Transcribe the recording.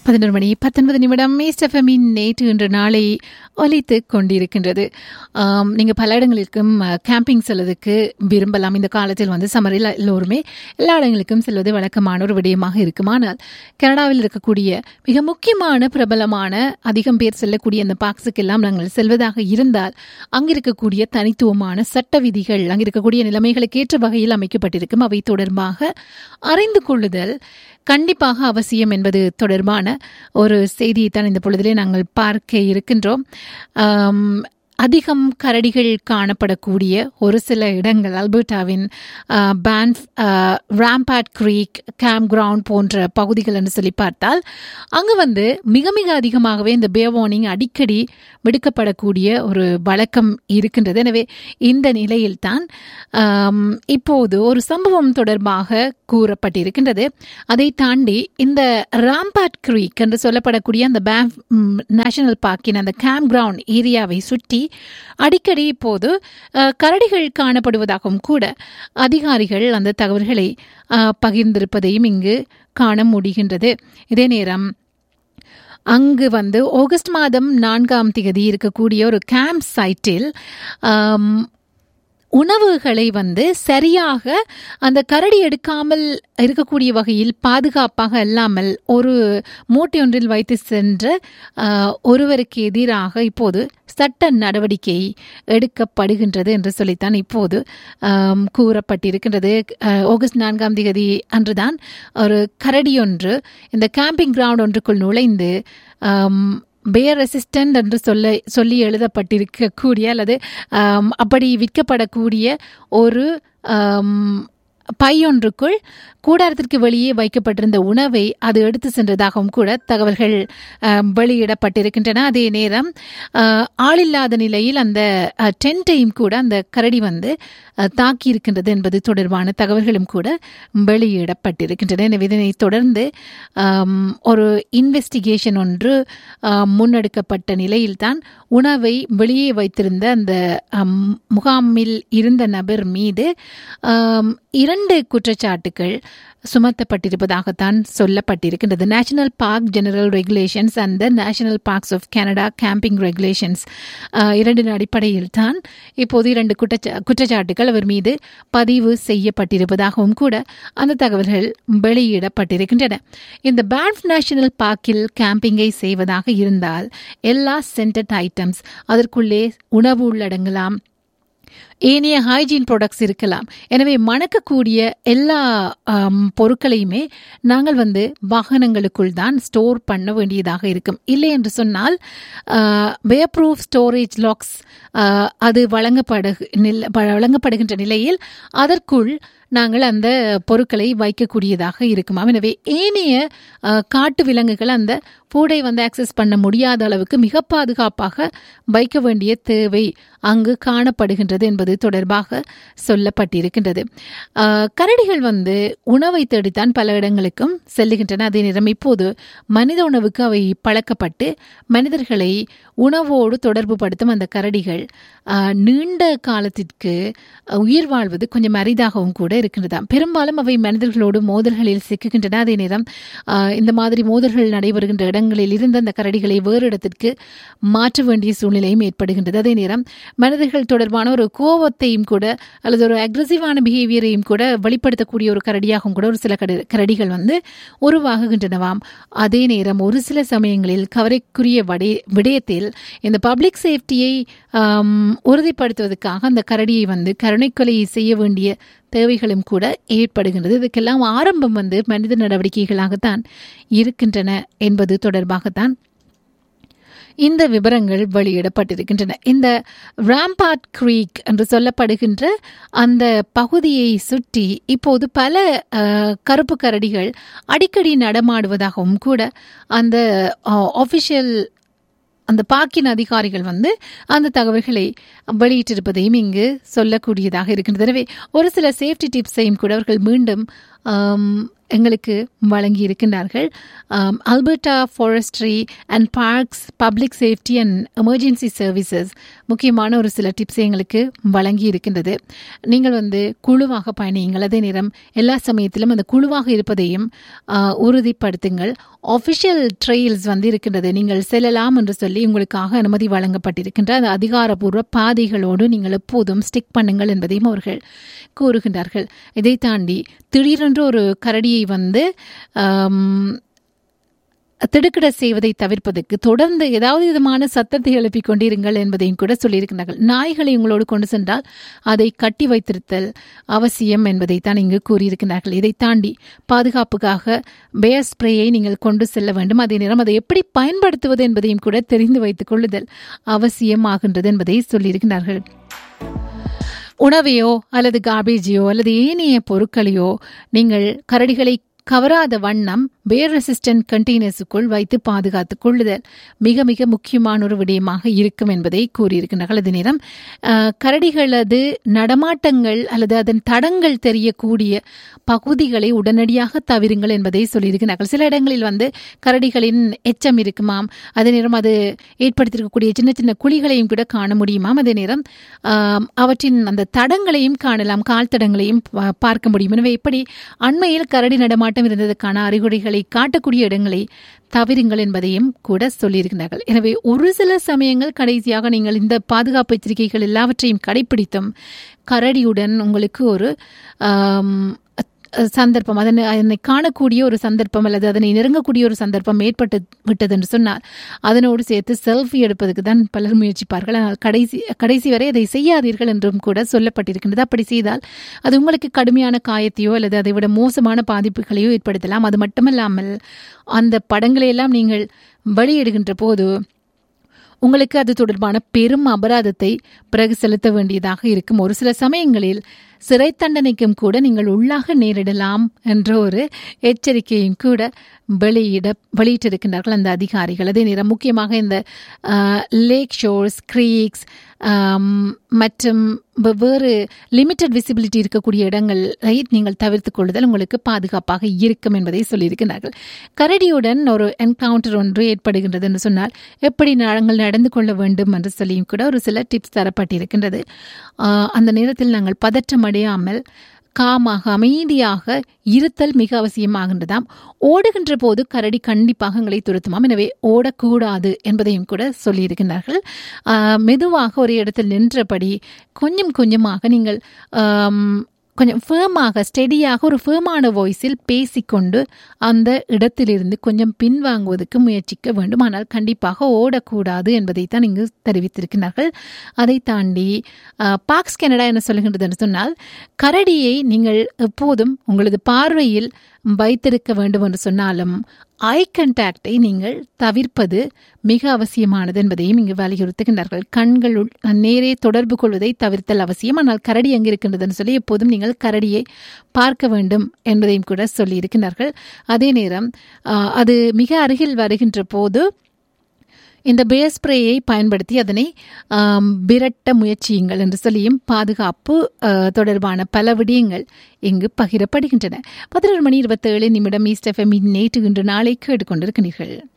பதினொரு மணி பத்தொன்பது நிமிடம் மேஸ்டஃபமின் நேற்று இன்று நாளை ஒலித்து கொண்டிருக்கின்றது ஆம், நீங்க பல இடங்களுக்கும் அஹ், கேம்பிங் செல்வதற்கு விரும்பலாம் இந்த காலத்தில் வந்து சம்மரில் எல்லோருமே எல்லா இடங்களுக்கும் செல்வது வழக்கமான ஒரு விடயமாக இருக்கும் ஆனால் கனடாவில் இருக்கக்கூடிய மிக முக்கியமான பிரபலமான அதிகம் பேர் செல்லக்கூடிய அந்த பார்க்ஸுக்கெல்லாம் நாங்கள் செல்வதாக இருந்தால் அங்கு இருக்கக்கூடிய தனித்துவமான சட்ட விதிகள் அங்கு இருக்கக்கூடிய நிலைமைகளுக்கு ஏற்ற வகையில் அமைக்கப்பட்டிருக்கும் அவை தொடர்பாக அறிந்து கொள்ளுதல் கண்டிப்பாக அவசியம் என்பது தொடர்பான ஒரு செய்தியை தான் இந்த பொழுதிலே நாங்கள் பார்க்க இருக்கின்றோம் ஆம், அதிகம் கரடிகள் காணப்படக்கூடிய ஒரு சில இடங்கள் அல்பர்டாவின் Banff Rampart Creek campground போன்ற பகுதிகள் என்று சொல்லி பார்த்தால் அங்கு வந்து மிக மிக அதிகமாகவே இந்த பே வார்னிங் அடிக்கடி விடுக்கப்படக்கூடிய ஒரு வழக்கம் இருக்கின்றது எனவே இந்த நிலையில்தான் ஆம், இப்போது ஒரு சம்பவம் தொடர்பாக கூறப்பட்டிருக்கின்றது அதை தாண்டி இந்த ராம்பாட் க்ரீக் என்று சொல்லப்படக்கூடிய அந்த பேம்ப் நேஷனல் பார்க்கின் அந்த கேம்ப் கிரவுண்ட் ஏரியாவை சுற்றி அடிக்கடி இப்போது அஹ், கரடிகள் காணப்படுவதாகவும் கூட அதிகாரிகள் அந்த தகவல்களை அஹ், பகிர்ந்திருப்பதையும் இங்கு காண முடிகின்றது இதே நேரம் அங்கு வந்து ஆகஸ்ட் மாதம் நான்காம் தேதி இருக்கக்கூடிய ஒரு கேம்ப் சைட்டில் ஆம், உணவுகளை வந்து சரியாக அந்த கரடி எடுக்காமல் இருக்கக்கூடிய வகையில் பாதுகாப்பாக அல்லாமல் ஒரு மூட்டை ஒன்றில் வைத்து சென்ற ஆஹ், ஒருவருக்கு எதிராக இப்போது சட்ட நடவடிக்கை எடுக்கப்படுகின்றது என்று சொல்லித்தான் இப்போது ஆம், கூறப்பட்டிருக்கின்றது ஆஹ், ஆகஸ்ட் நான்காம் தேதி அன்றுதான் ஒரு கரடி ஒன்று இந்த கேம்பிங் கிரவுண்ட் ஒன்றுக்குள் நுழைந்து ஆம், பேர் ரெசிஸ்டன்ட் என்று சொல்ல சொல்லி எழுதப்பட்டிருக்கக்கூடிய அல்லது ஆம், அப்படி விற்கப்படக்கூடிய ஒரு ஆம், பையொன்றுக்குள் கூடாரத்திற்கு வெளியே வைக்கப்பட்டிருந்த உணவை அது எடுத்து சென்றதாகவும் கூட தகவல்கள் ஆம், வெளியிடப்பட்டிருக்கின்றன அதே நேரம் ஆ, ஆளில்லாத நிலையில் அந்த அ, டென்ட்டையும் கூட அந்த கரடி வந்து அ, தாக்கியிருக்கின்றது என்பது தொடர்பான தகவல்களும் கூட வெளியிடப்பட்டிருக்கின்றன எனவே இதனை தொடர்ந்து ஆம், ஒரு இன்வெஸ்டிகேஷன் ஒன்று ஆம், முன்னெடுக்கப்பட்ட நிலையில்தான் உணவை வெளியே வைத்திருந்த அந்த ஆம், முகாமில் இருந்த நபர் மீது ஆம், இரண்டு குற்றச்சாட்டுகள் சுமத்தப்பட்டிருப்பதாகத்தான் சொல்லப்பட்டிருக்கின்றது national park general regulations and the national parks of Canada camping regulations இரண்டின் அடிப்படையில் தான் இப்போது இரண்டு குற்றச்சா குற்றச்சாட்டுகள் அவர் மீது பதிவு செய்யப்பட்டிருப்பதாகவும் கூட அந்த தகவல்கள் வெளியிடப்பட்டிருக்கின்றன இந்த பேன்ஃப் நேஷனல் பார்க்கில் கேம்பிங்கை செய்வதாக இருந்தால் எல்லா சென்டட் ஐட்டம்ஸ் அதற்குள்ளே உணவு உள்ளடங்கலாம் ஏனைய ஹைஜீன் ப்ராடக்ட்ஸ் இருக்கலாம் எனவே மணக்கக்கூடிய எல்லா ஆம், பொருட்களையுமே நாங்கள் வந்து வாகனங்களுக்குள் தான் ஸ்டோர் பண்ண வேண்டியதாக இருக்கும் இல்லை என்று சொன்னால் வேர் ப்ரூஃப் ஸ்டோரேஜ் லாக்ஸ் அது வழங்கப்படு நில- வழங்கப்படுகின்ற நிலையில் அதற்குள் நாங்கள் அந்த பொருட்களை வைக்கக்கூடியதாக இருக்குமாம் எனவே ஏனைய அஹ், காட்டு விலங்குகள் அந்த பூடை வந்து ஆக்சஸ் பண்ண முடியாத அளவுக்கு மிக பாதுகாப்பாக வைக்க வேண்டிய தேவை அங்கு காணப்படுகின்றது என்பது தொடர்பாக சொல்லப்பட்டிருக்கின்றது அஹ், கரடிகள் வந்து உணவை தேடித்தான் பல இடங்களுக்கும் செல்லுகின்றன அதே நேரம் இப்போது மனித உணவுக்கு அவை பழக்கப்பட்டு மனிதர்களை உணவோடு தொடர்பு படுத்தும் அந்த கரடிகள் அஹ், நீண்ட காலத்திற்கு அஹ், உயிர் வாழ்வது கொஞ்சம் அரிதாகவும் கூட இருக்கின்றதாம் பெரும்பாலும் அவை மனிதர்களோடு மோதல்களில் சிக்குகின்றன அதே நேரம் ஆஹ், இந்த மாதிரி மோதல்கள் நடைபெறுகின்ற இடங்களில் இருந்து அந்த கரடிகளை வேறு இடத்திற்கு மாற்ற வேண்டிய சூழ்நிலையும் ஏற்படுகின்றது அதே நேரம் மனிதர்கள் தொடர்பான ஒரு கோபத்தையும் கூட அல்லது ஒரு அக்ரஸிவான பிஹேவியரையும் கூட வெளிப்படுத்தக்கூடிய ஒரு கரடியாகவும் கூட ஒரு சில கட- கரடிகள் வந்து உருவாகுகின்றனவாம் அதே நேரம் ஒரு சில சமயங்களில் கவலைக்குரிய வடை விடயத்தில் இந்த பப்ளிக் சேஃப்டியை ஆம், உறுதிப்படுத்துவதற்காக அந்த கரடியை வந்து கருணைக்கொலை செய்ய வேண்டிய தேவைகளும் கூட ஏற்படுகின்றது இதுக்கெல்லாம் ஆரம்பம் வந்து மனித நடவடிக்கைகளாகத்தான் இருக்கின்றன என்பது தொடர்பாகத்தான் இந்த விவரங்கள் வெளியிடப்பட்டிருக்கின்றன இந்த ராம்பாட் க்ரீக் என்று சொல்லப்படுகின்ற அந்த பகுதியை சுற்றி இப்போது பல அஹ், கருப்பு கரடிகள் அடிக்கடி நடமாடுவதாகவும் கூட அந்த ஆஃபிஷியல் அந்த பார்க்கின் அதிகாரிகள் வந்து அந்த தகவல்களை வெளியிட்டிருப்பதையும் இங்கு சொல்லக்கூடியதாக இருக்கின்றது எனவே ஒரு சில சேஃப்டி டிப்ஸையும் கூட அவர்கள் மீண்டும் ஆம், எங்களுக்கு வழங்கி இருக்கின்றார்கள் Alberta forestry and parks public safety and emergency services முக்கியமான ஒரு சில டிப்ஸ் எங்களுக்கு வழங்கி இருக்கின்றது நீங்கள் வந்து குழுவாக பயணியுங்கள் அதே நேரம் எல்லா சமயத்திலும் அந்த குழுவாக இருப்பதையும் ஆஹ், உறுதிப்படுத்துங்கள் ஒஃபிஷியல் ட்ரெயில்ஸ் வந்து இருக்கின்றது நீங்கள் செல்லலாம் என்று சொல்லி உங்களுக்காக அனுமதி வழங்கப்பட்டிருக்கின்ற அந்த அதிகாரப்பூர்வ பாதைகளோடு நீங்கள் எப்போதும் ஸ்டிக் பண்ணுங்கள் என்பதையும் அவர்கள் கூறுகின்றார்கள் இதை தாண்டி திடீரென்று ஒரு கரடியை வந்து ஆம், திடுக்கிட செய்வதை தவிர்ப்பதற்கு தொடர்ந்து ஏதாவது விதமான சத்தத்தை எழுப்பிக் கொண்டிருங்கள் என்பதையும் கூட சொல்லியிருக்கிறார்கள் நாய்களை உங்களோடு கொண்டு சென்றால் அதை கட்டி வைத்திருத்தல் அவசியம் என்பதை தான் இங்கு கூறியிருக்கிறார்கள் இதை தாண்டி பாதுகாப்புக்காக பேர் ஸ்ப்ரேயை நீங்கள் கொண்டு செல்ல வேண்டும் அதே நேரம் அதை எப்படி பயன்படுத்துவது என்பதையும் கூட தெரிந்து வைத்துக் கொள்ளுதல் அவசியமாகின்றது என்பதை சொல்லியிருக்கிறார்கள் உணவையோ அல்லது கார்பேஜையோ அல்லது ஏனைய பொருட்களையோ நீங்கள் கரடிகளை கவராத வண்ணம் பேர் ரெசிஸ்டன்ட் கண்டெய்னர்ஸுக்குள் வைத்து பாதுகாத்துக் கொள்ளுதல் மிக மிக முக்கியமான ஒரு விடயமாக இருக்கும் என்பதை கூறியிருக்கிறார்கள் அதே நேரம் அஹ், கரடிகளது நடமாட்டங்கள் அல்லது அதன் தடங்கள் தெரியக்கூடிய பகுதிகளை உடனடியாக தவிருங்கள் என்பதை சொல்லியிருக்கிறார்கள் சில இடங்களில் வந்து கரடிகளின் எச்சம் இருக்குமாம் அதே நேரம் அது ஏற்படுத்தியிருக்கக்கூடிய சின்ன சின்ன குழிகளையும் கூட காண முடியுமாம் அதே நேரம் ஆம், அவற்றின் அந்த தடங்களையும் காணலாம் கால் தடங்களையும் பா- பார்க்க முடியும் எனவே இப்படி அண்மையில் கரடி நடமாட்டம் இருந்ததற்கான அறிகுறிகளை காட்டக்கூடிய இடங்களை தவிருங்கள் என்பதையும் கூட சொல்லியிருக்கிறார்கள் எனவே ஒரு சில சமயங்கள் கடைசியாக நீங்கள் இந்த பாதுகாப்பு எச்சரிக்கைகள் எல்லாவற்றையும் கடைபிடித்தும் கரடியுடன் உங்களுக்கு ஒரு ஆம், அ- சந்தர்ப்பம் அதனை அதனை காணக்கூடிய ஒரு சந்தர்ப்பம் அல்லது அதனை நெருங்கக்கூடிய ஒரு சந்தர்ப்பம் ஏற்பட்டு விட்டது என்று சொன்னால் அதனோடு சேர்த்து செல்ஃபி எடுப்பதற்கு தான் பலர் முயற்சிப்பார்கள் ஆனால் கடைசி கடைசி வரை அதை செய்யாதீர்கள் என்றும் கூட சொல்லப்பட்டிருக்கின்றது அப்படி செய்தால் அது உங்களுக்கு கடுமையான காயத்தையோ அல்லது அதை விட மோசமான பாதிப்புகளையோ ஏற்படுத்தலாம் அது மட்டுமல்லாமல் அந்த படங்களை எல்லாம் நீங்கள் வெளியிடுகின்ற போது உங்களுக்கு அது தொடர்பான பெரும் அபராதத்தை பிறகு செலுத்த வேண்டியதாக இருக்கும் ஒரு சில சமயங்களில் சிறை தண்டனைக்கும் கூட நீங்கள் உள்ளாக நேரிடலாம் என்ற ஒரு எச்சரிக்கையும் கூட வெளியிட வெளியிட்டிருக்கின்றார்கள் அந்த அதிகாரிகள் அதே நேரம் முக்கியமாக இந்த லேக் ஷோர்ஸ் க்ரீக்ஸ் மற்றும் வெவ்வேறு லிமிட்டட் விசிபிலிட்டி இருக்கக்கூடிய இடங்களை நீங்கள் தவிர்த்துக் கொள்ளுதல் உங்களுக்கு பாதுகாப்பாக இருக்கும் என்பதை சொல்லியிருக்கிறார்கள் கரடியுடன் ஒரு என்கவுண்டர் ஒன்று ஏற்படுகின்றது என்று சொன்னால் எப்படி நாங்கள் நடந்து கொள்ள வேண்டும் என்று சொல்லியும் கூட ஒரு சில டிப்ஸ் தரப்பட்டிருக்கின்றது ஆஹ் அந்த நேரத்தில் நாங்கள் பதற்றமடையாமல் காமாக அமைதியாக இருத்தல் மிக அவசியமாகின்றதாம் ஓடுகின்ற போது கரடி கண்டிப்பாக எங்களை துரத்துமாம் எனவே ஓடக்கூடாது என்பதையும் கூட சொல்லியிருக்கின்றார்கள் ஆஹ் மெதுவாக ஒரு இடத்தில் நின்றபடி கொஞ்சம் கொஞ்சமாக நீங்கள் ஆம், கொஞ்சம் ஃபேமாக ஸ்டெடியாக ஒரு ஃபேமான வாய்ஸில் பேசிக்கொண்டு அந்த இடத்திலிருந்து கொஞ்சம் பின்வாங்குவதற்கு முயற்சிக்க வேண்டும் ஆனால் கண்டிப்பாக ஓடக்கூடாது என்பதைத்தான் இங்கு தெரிவித்திருக்கிறார்கள் அதை தாண்டி பாக்ஸ் கனடா என்ன சொல்லுகின்றது என்று சொன்னால் கரடியை நீங்கள் எப்போதும் உங்களது பார்வையில் வைத்திருக்க வேண்டும் என்று சொன்னாலும் ஐ கண்டாக்டை நீங்கள் தவிர்ப்பது மிக அவசியமானது என்பதையும் இங்கு வலியுறுத்துகின்றார்கள் கண்கள் உள்- நேரே தொடர்பு கொள்வதை தவிர்த்தல் அவசியம் ஆனால் கரடி எங்கே இருக்கின்றதுன்னு சொல்லி எப்போதும் நீங்கள் கரடியை பார்க்க வேண்டும் என்பதையும் கூட சொல்லியிருக்கிறார்கள் அதே நேரம் ஆஹ், அது மிக அருகில் வருகின்ற போது இந்த பேர் ஸ்ப்ரேயை பயன்படுத்தி அதனை ஆம், விரட்ட முயற்சியுங்கள் என்று சொல்லியும் பாதுகாப்பு ஆஹ், தொடர்பான பல விடயங்கள் இங்கு பகிரப்படுகின்றன பதினொரு மணி இருபத்தேழு நிமிடம் ஈஸ்ட் எஃப்எம் நேற்று இன்று நாளை கேட்டுக்கொண்டிருக்கிறீர்கள்